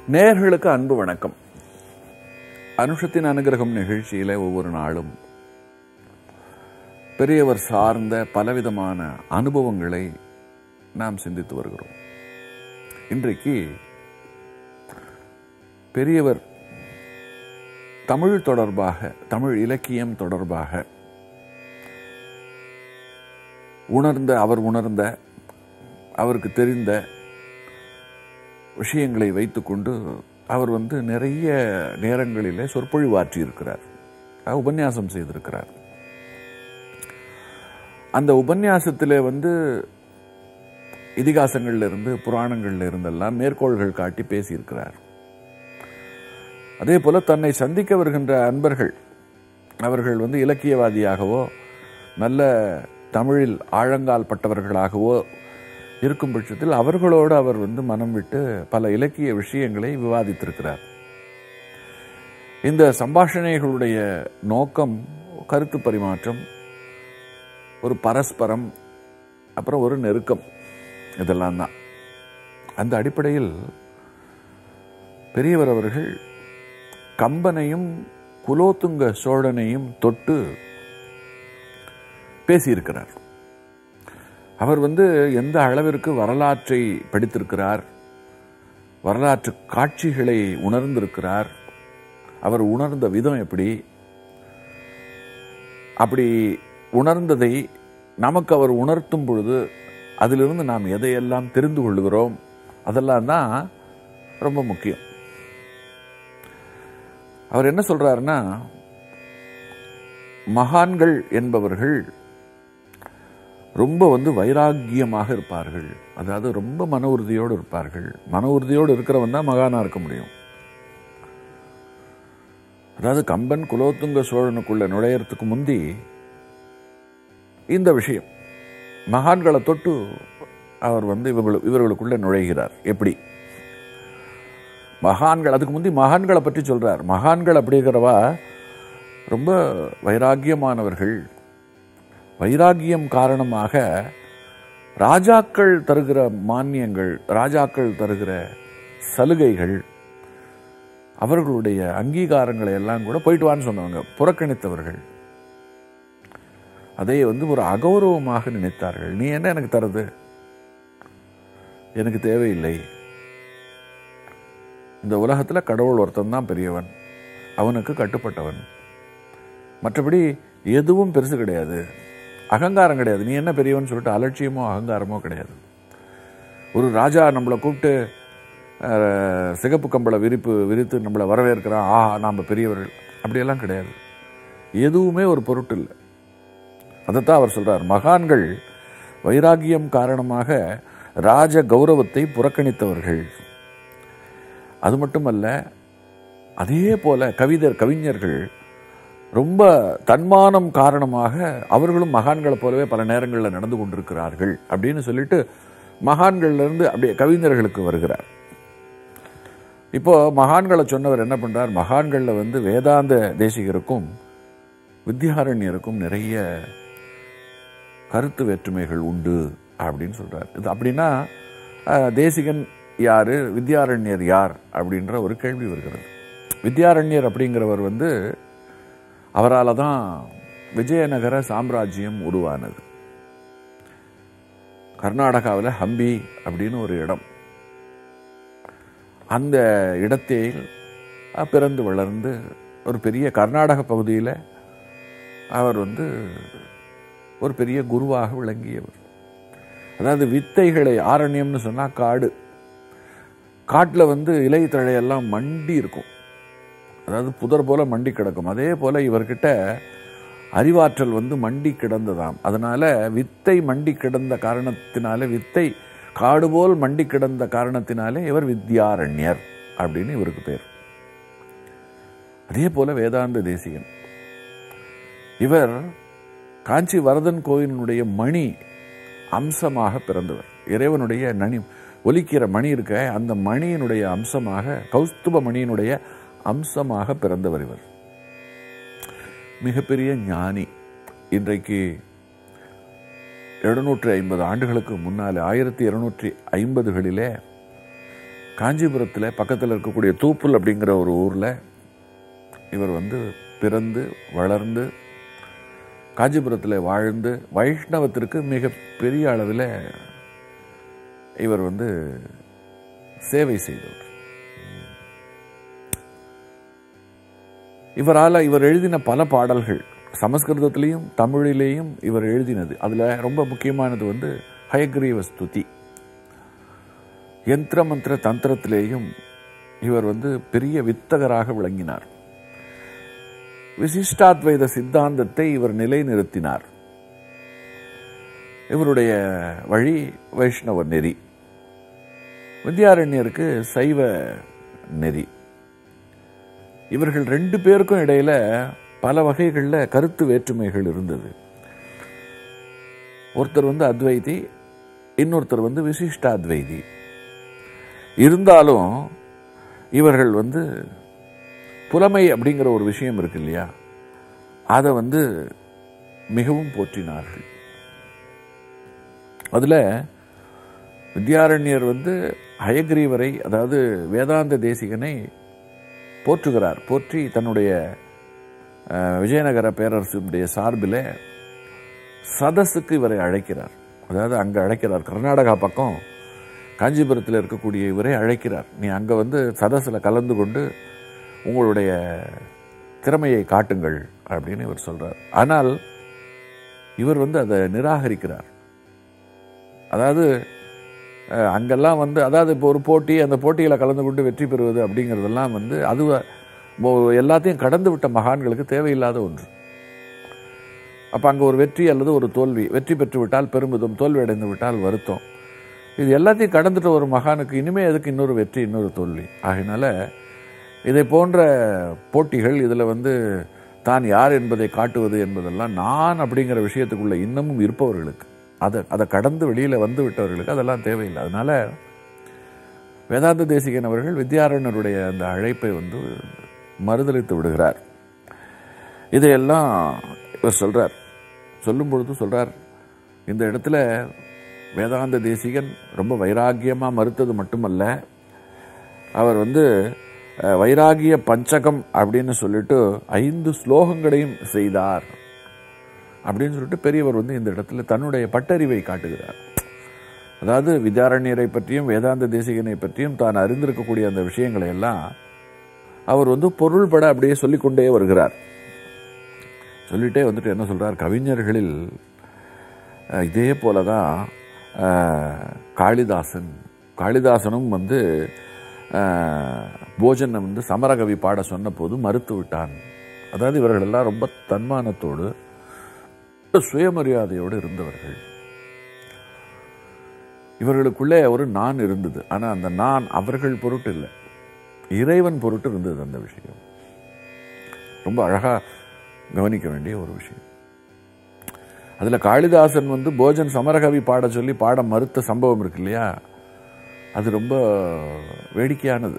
நேயர்களுக்கு அன்பு வணக்கம் அனுஷத்தின் அனுகிரகம் நிகழ்ச்சியில ஒவ்வொரு நாளும் பெரியவர் சார்ந்த பலவிதமான அனுபவங்களை நாம் சிந்தித்து வருகிறோம் இன்றைக்கு பெரியவர் தமிழ் தொடர்பாக தமிழ் இலக்கியம் தொடர்பாக உணர்ந்த அவர் உணர்ந்த அவருக்கு தெரிந்த விஷயங்களை வைத்துக்கொண்டு அவர் வந்து நிறைய நேரங்களிலே சொற்பொழிவாற்றி இருக்கிறார் உபன்யாசம் செய்திருக்கிறார் அந்த உபன்யாசத்திலே வந்து இதிகாசங்கள்ல இருந்து புராணங்கள்ல இருந்தெல்லாம் மேற்கோள்கள் காட்டி பேசியிருக்கிறார் அதே போல தன்னை சந்திக்க வருகின்ற அன்பர்கள் அவர்கள் வந்து இலக்கியவாதியாகவோ நல்ல தமிழில் ஆழங்கால் பட்டவர்களாகவோ இருக்கும் பட்சத்தில் அவர்களோடு அவர் வந்து மனம் விட்டு பல இலக்கிய விஷயங்களை விவாதித்திருக்கிறார் இந்த சம்பாஷணைகளுடைய நோக்கம் கருத்து பரிமாற்றம் ஒரு பரஸ்பரம் அப்புறம் ஒரு நெருக்கம் இதெல்லாம் தான் அந்த அடிப்படையில் பெரியவர் அவர்கள் கம்பனையும் குலோத்துங்க சோழனையும் தொட்டு பேசியிருக்கிறார் அவர் வந்து எந்த அளவிற்கு வரலாற்றை படித்திருக்கிறார் வரலாற்று காட்சிகளை உணர்ந்திருக்கிறார் அவர் உணர்ந்த விதம் எப்படி அப்படி உணர்ந்ததை நமக்கு அவர் உணர்த்தும் பொழுது அதிலிருந்து நாம் எதையெல்லாம் தெரிந்து கொள்கிறோம் அதெல்லாம் தான் ரொம்ப முக்கியம் அவர் என்ன சொல்றாருன்னா மகான்கள் என்பவர்கள் ரொம்ப வந்து வைராக்கியமாக இருப்பார்கள் அதாவது ரொம்ப மன உறுதியோடு இருப்பார்கள் மன உறுதியோடு இருக்கிறவன் தான் மகானா இருக்க முடியும் அதாவது கம்பன் குலோத்துங்க சோழனுக்குள்ள நுழையறதுக்கு முந்தி இந்த விஷயம் மகான்களை தொட்டு அவர் வந்து இவர்கள் இவர்களுக்குள்ள நுழைகிறார் எப்படி மகான்கள் அதுக்கு முந்தி மகான்களை பற்றி சொல்றார் மகான்கள் அப்படிங்கிறவா ரொம்ப வைராக்கியமானவர்கள் வைராகியம் காரணமாக ராஜாக்கள் தருகிற மானியங்கள் ராஜாக்கள் தருகிற சலுகைகள் அவர்களுடைய அங்கீகாரங்களை எல்லாம் கூட போயிட்டு வான்னு சொன்னவங்க புறக்கணித்தவர்கள் அதை வந்து ஒரு அகௌரவமாக நினைத்தார்கள் நீ என்ன எனக்கு தருது எனக்கு தேவையில்லை இந்த உலகத்தில் கடவுள் ஒருத்தன் தான் பெரியவன் அவனுக்கு கட்டுப்பட்டவன் மற்றபடி எதுவும் பெருசு கிடையாது அகங்காரம் கிடையாது நீ என்ன பெரியவன் சொல்லிட்டு அலட்சியமோ அகங்காரமோ கிடையாது ஒரு ராஜா நம்மளை கூப்பிட்டு சிகப்பு கம்பளை விரிப்பு விரித்து நம்மளை வரவேற்கிறான் ஆஹா நாம் பெரியவர்கள் அப்படியெல்லாம் கிடையாது எதுவுமே ஒரு பொருட்டு இல்லை அதைத்தான் அவர் சொல்றார் மகான்கள் வைராகியம் காரணமாக ராஜ கௌரவத்தை புறக்கணித்தவர்கள் அது மட்டுமல்ல அதே போல கவிதர் கவிஞர்கள் ரொம்ப தன்மானம் காரணமாக அவர்களும் மகான்களை போலவே பல நேரங்களில் நடந்து கொண்டிருக்கிறார்கள் அப்படின்னு சொல்லிட்டு மகான்கள்ல இருந்து அப்படியே கவிஞர்களுக்கு வருகிறார் இப்போ மகான்களை சொன்னவர் என்ன பண்றார் மகான்கள்ல வந்து வேதாந்த தேசிகருக்கும் வித்யாரண்யருக்கும் நிறைய கருத்து வேற்றுமைகள் உண்டு அப்படின்னு சொல்றார் இது அப்படின்னா தேசிகன் யாரு வித்யாரண்யர் யார் அப்படின்ற ஒரு கேள்வி வருகிறது வித்யாரண்யர் அப்படிங்கிறவர் வந்து அவரால் தான் விஜயநகர சாம்ராஜ்யம் உருவானது கர்நாடகாவில் ஹம்பி அப்படின்னு ஒரு இடம் அந்த இடத்தில் பிறந்து வளர்ந்து ஒரு பெரிய கர்நாடக பகுதியில் அவர் வந்து ஒரு பெரிய குருவாக விளங்கியவர் அதாவது வித்தைகளை ஆரண்யம்னு சொன்னால் காடு காட்டில் வந்து இலை தழையெல்லாம் மண்டி இருக்கும் அதாவது புதர் போல மண்டி கிடக்கும் அதே போல இவர்கிட்ட அறிவாற்றல் வந்து மண்டி கிடந்ததாம் அதனால வித்தை மண்டி கிடந்த காரணத்தினால வித்தை காடு போல் மண்டி கிடந்த காரணத்தினாலே இவர் வித்யாரண்யர் அப்படின்னு இவருக்கு பேர் அதே போல வேதாந்த தேசிகன் இவர் காஞ்சி வரதன் கோயிலினுடைய மணி அம்சமாக பிறந்தவர் இறைவனுடைய நனி ஒலிக்கிற மணி இருக்க அந்த மணியினுடைய அம்சமாக கௌஸ்துப மணியினுடைய அம்சமாக பிறந்தவர் இவர் மிகப்பெரிய ஞானி இன்றைக்கு எழுநூற்றி ஐம்பது ஆண்டுகளுக்கு முன்னாலே ஆயிரத்தி இருநூற்றி ஐம்பதுகளிலே காஞ்சிபுரத்தில் பக்கத்தில் இருக்கக்கூடிய தூப்புல் அப்படிங்கிற ஒரு ஊரில் இவர் வந்து பிறந்து வளர்ந்து காஞ்சிபுரத்தில் வாழ்ந்து வைஷ்ணவத்திற்கு மிக பெரிய அளவில் இவர் வந்து சேவை செய்தவர் இவரால் இவர் எழுதின பல பாடல்கள் சமஸ்கிருதத்திலையும் தமிழிலேயும் இவர் எழுதினது அதில் ரொம்ப முக்கியமானது வந்து ஹயக்ரீவ ஸ்துதி யந்திர மந்திர தந்திரத்திலேயும் இவர் வந்து பெரிய வித்தகராக விளங்கினார் விசிஷ்டாத்வைத சித்தாந்தத்தை இவர் நிலைநிறுத்தினார் இவருடைய வழி வைஷ்ணவ நெறி வித்யாரண்யருக்கு சைவ நெறி இவர்கள் ரெண்டு பேருக்கும் இடையில பல வகைகளில் கருத்து வேற்றுமைகள் இருந்தது ஒருத்தர் வந்து அத்வைதி இன்னொருத்தர் வந்து விசிஷ்டாத்வைதி இருந்தாலும் இவர்கள் வந்து புலமை அப்படிங்கிற ஒரு விஷயம் இருக்கு இல்லையா அதை வந்து மிகவும் போற்றினார்கள் அதில் வித்யாரண்யர் வந்து ஹயக்ரீவரை அதாவது வேதாந்த தேசிகனை போற்றுகிறார் போற்றி தன்னுடைய அஹ், விஜயநகர பேரரசுடைய சார்பில் சதஸுக்கு இவரை அழைக்கிறார் அதாவது அங்கே அழைக்கிறார் கர்நாடகா பக்கம் காஞ்சிபுரத்தில் இருக்கக்கூடிய இவரை அழைக்கிறார் நீ அங்கே வந்து சதஸில் கலந்து கொண்டு உங்களுடைய திறமையை காட்டுங்கள் அப்படின்னு இவர் சொல்றார் ஆனால் இவர் வந்து அதை நிராகரிக்கிறார் அதாவது அஹ், அங்கெல்லாம் வந்து அதாவது இப்போ ஒரு போட்டி அந்த போட்டியில் கலந்து கொண்டு வெற்றி பெறுவது அப்படிங்கிறதெல்லாம் வந்து அது மோ- எல்லாத்தையும் கடந்து விட்ட மகான்களுக்கு தேவையில்லாத ஒன்று அப்போ அங்கே ஒரு வெற்றி அல்லது ஒரு தோல்வி வெற்றி பெற்று விட்டால் பெருமிதம் தோல்வி அடைந்து விட்டால் வருத்தம் இது எல்லாத்தையும் கடந்துட்ட ஒரு மகானுக்கு இனிமே எதுக்கு இன்னொரு வெற்றி இன்னொரு தோல்வி ஆகையினால இதை போன்ற போட்டிகள் இதில் வந்து தான் யார் என்பதை காட்டுவது என்பதெல்லாம் நான் அப்படிங்கிற விஷயத்துக்குள்ள இன்னமும் இருப்பவர்களுக்கு அதை அதை கடந்து வெளியில் வந்து விட்டவர்களுக்கு அதெல்லாம் தேவையில்லை அதனால வேதாந்த தேசிகன் அவர்கள் வித்யாரண்யருடைய அந்த அழைப்பை வந்து மறுதளித்து விடுகிறார் இதையெல்லாம் இவர் சொல்றார் சொல்லும் பொழுது சொல்றார் இந்த இடத்துல வேதாந்த தேசிகன் ரொம்ப வைராக்கியமா மறுத்தது மட்டுமல்ல அவர் வந்து அஹ், வைராகிய பஞ்சகம் அப்படின்னு சொல்லிட்டு ஐந்து ஸ்லோகங்களையும் செய்தார் அப்படின்னு சொல்லிட்டு பெரியவர் வந்து இந்த இடத்துல தன்னுடைய பட்டறிவை காட்டுகிறார் அதாவது வித்யாரண்யரை பற்றியும் வேதாந்த தேசிகனை பற்றியும் தான் அறிந்திருக்கக்கூடிய அந்த விஷயங்களை எல்லாம் அவர் வந்து பொருள்பட அப்படியே சொல்லிக்கொண்டே வருகிறார் சொல்லிட்டே வந்துட்டு என்ன சொல்றார் கவிஞர்களில் அஹ், இதே போல தான் அஹ், காளிதாசன் காளிதாசனும் வந்து அஹ், போஜனை வந்து சமரகவி பாட சொன்ன போது மறுத்து விட்டான் அதாவது இவர்கள் எல்லாம் ரொம்ப தன்மானத்தோடு சுயமரியாதையோடு இருந்தவர்கள் இவர்களுக்குள்ளே ஒரு நான் இருந்தது ஆனா அந்த நான் அவர்கள் பொருட்டு இல்லை இறைவன் பொருட்டு இருந்தது அந்த விஷயம் ரொம்ப அழகா கவனிக்க வேண்டிய ஒரு விஷயம் அதுல காளிதாசன் வந்து போஜன் சமரகவி பாட சொல்லி பாட மறுத்த சம்பவம் இருக்கு இல்லையா அது ரொம்ப வேடிக்கையானது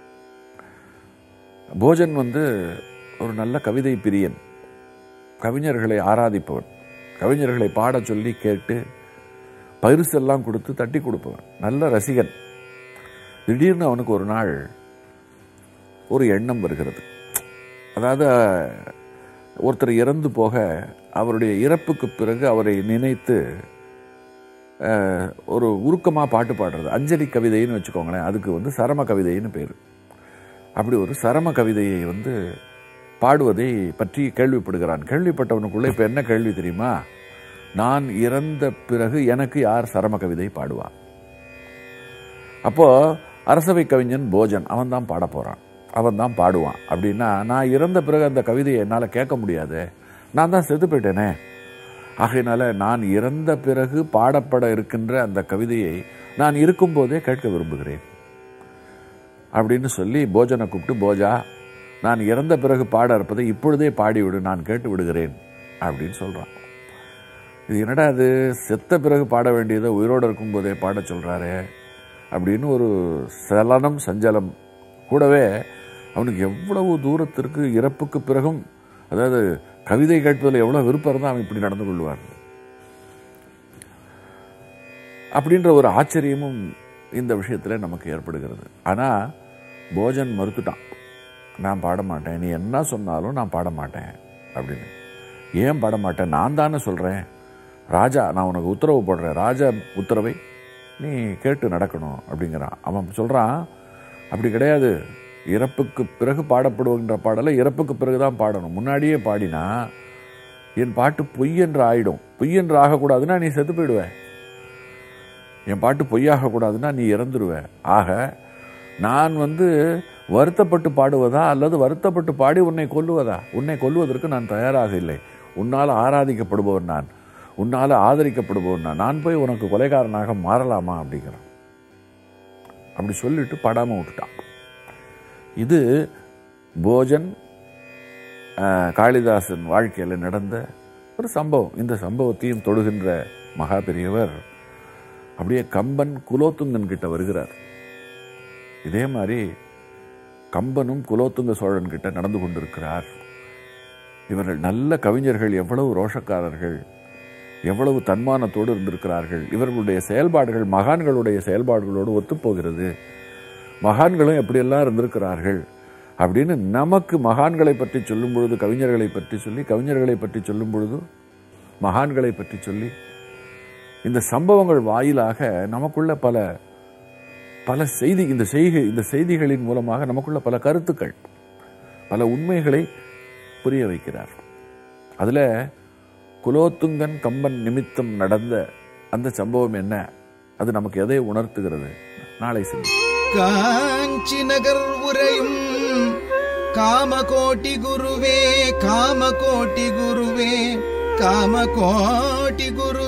போஜன் வந்து ஒரு நல்ல கவிதை பிரியன் கவிஞர்களை ஆராதிப்பவன் கவிஞர்களை பாடச் சொல்லி கேட்டு பரிசெல்லாம் கொடுத்து தட்டி கொடுப்பவன் நல்ல ரசிகன் திடீர்னு அவனுக்கு ஒரு நாள் ஒரு எண்ணம் வருகிறது அதாவது ஒருத்தர் இறந்து போக அவருடைய இறப்புக்கு பிறகு அவரை நினைத்து அஹ், ஒரு உருக்கமாக பாட்டு பாடுறது அஞ்சலி கவிதைன்னு வச்சுக்கோங்களேன் அதுக்கு வந்து சரம கவிதைன்னு பேர் அப்படி ஒரு சரம கவிதையை வந்து பாடுவதை பற்றி கேள்விப்படுகிறான் கேள்விப்பட்டவனுக்குள்ள இப்போ என்ன கேள்வி தெரியுமா நான் இறந்த பிறகு எனக்கு யார் சரம கவிதை பாடுவா அப்போ அரசவை கவிஞன் போஜன் அவன் தான் பாட போறான் அவன் தான் பாடுவான் அப்படின்னா நான் இறந்த பிறகு அந்த கவிதையை என்னால் கேட்க முடியாது நான் தான் செத்து போயிட்டேனே ஆகையினால நான் இறந்த பிறகு பாடப்பட இருக்கின்ற அந்த கவிதையை நான் இருக்கும்போதே கேட்க விரும்புகிறேன் அப்படின்னு சொல்லி போஜனை கூப்பிட்டு போஜா நான் இறந்த பிறகு பாட இருப்பதை இப்பொழுதே பாடிவிடு நான் கேட்டு விடுகிறேன் அப்படின்னு சொல்றான் இது என்னடா அது செத்த பிறகு பாட வேண்டியதை உயிரோடு இருக்கும்போதே பாட சொல்றாரே அப்படின்னு ஒரு சலனம் சஞ்சலம் கூடவே அவனுக்கு எவ்வளவு தூரத்திற்கு இறப்புக்கு பிறகும் அதாவது கவிதை கேட்பதில் எவ்வளவு விருப்பம் இருந்தால் அவன் இப்படி நடந்து கொள்வார் அப்படின்ற ஒரு ஆச்சரியமும் இந்த விஷயத்தில் நமக்கு ஏற்படுகிறது ஆனால் போஜன் மறுத்துட்டான் நான் பாட மாட்டேன் நீ என்ன சொன்னாலும் நான் பாட மாட்டேன் அப்படின்னு ஏன் பாட மாட்டேன் நான் தானே சொல்கிறேன் ராஜா நான் உனக்கு உத்தரவு போடுறேன் ராஜா உத்தரவை நீ கேட்டு நடக்கணும் அப்படிங்கிறான் அவன் சொல்கிறான் அப்படி கிடையாது இறப்புக்கு பிறகு பாடப்படுகின்ற பாடலை இறப்புக்கு பிறகு தான் பாடணும் முன்னாடியே பாடினா என் பாட்டு பொய் என்று ஆயிடும் பொய் என்று ஆகக்கூடாதுன்னா நீ செத்து போயிடுவ என் பாட்டு பொய்யாக கூடாதுன்னா நீ இறந்துருவ ஆக நான் வந்து வருத்தப்பட்டு பாடுவதா அல்லது வருத்தப்பட்டு பாடி உன்னை கொல்லுவதா உன்னை கொல்லுவதற்கு நான் தயாராக இல்லை உன்னால் ஆராதிக்கப்படுபவன் நான் உன்னால் ஆதரிக்கப்படுபவன் நான் நான் போய் உனக்கு கொலைகாரனாக மாறலாமா அப்படிங்கிறான் அப்படி சொல்லிட்டு பாடாம விட்டுட்டான் இது போஜன் அஹ், காளிதாசன் வாழ்க்கையில் நடந்த ஒரு சம்பவம் இந்த சம்பவத்தையும் தொடுகின்ற மகா பெரியவர் அப்படியே கம்பன் குலோத்துங்கன் கிட்ட வருகிறார் இதே மாதிரி கம்பனும் குலோத்துங்க சோழன் கிட்ட நடந்து கொண்டிருக்கிறார் இவர்கள் நல்ல கவிஞர்கள் எவ்வளவு ரோஷக்காரர்கள் எவ்வளவு தன்மானத்தோடு இருந்திருக்கிறார்கள் இவர்களுடைய செயல்பாடுகள் மகான்களுடைய செயல்பாடுகளோடு ஒத்துப்போகிறது மகான்களும் எப்படியெல்லாம் இருந்திருக்கிறார்கள் அப்படின்னு நமக்கு மகான்களை பற்றி சொல்லும் பொழுது கவிஞர்களை பற்றி சொல்லி கவிஞர்களை பற்றி சொல்லும் பொழுது மகான்களை பற்றி சொல்லி இந்த சம்பவங்கள் வாயிலாக நமக்குள்ள பல பல செய்தி இந்த செய்கை இந்த செய்திகளின் மூலமாக நமக்குள்ள பல கருத்துக்கள் பல உண்மைகளை புரிய வைக்கிறார் அதுல குலோத்துங்கன் கம்பன் நிமித்தம் நடந்த அந்த சம்பவம் என்ன அது நமக்கு எதை உணர்த்துகிறது நாளை சிந்தி காஞ்சி நகர் உரையும் காமகோட்டி குருவே காமகோட்டி குருவே காமகோட்டி குருவே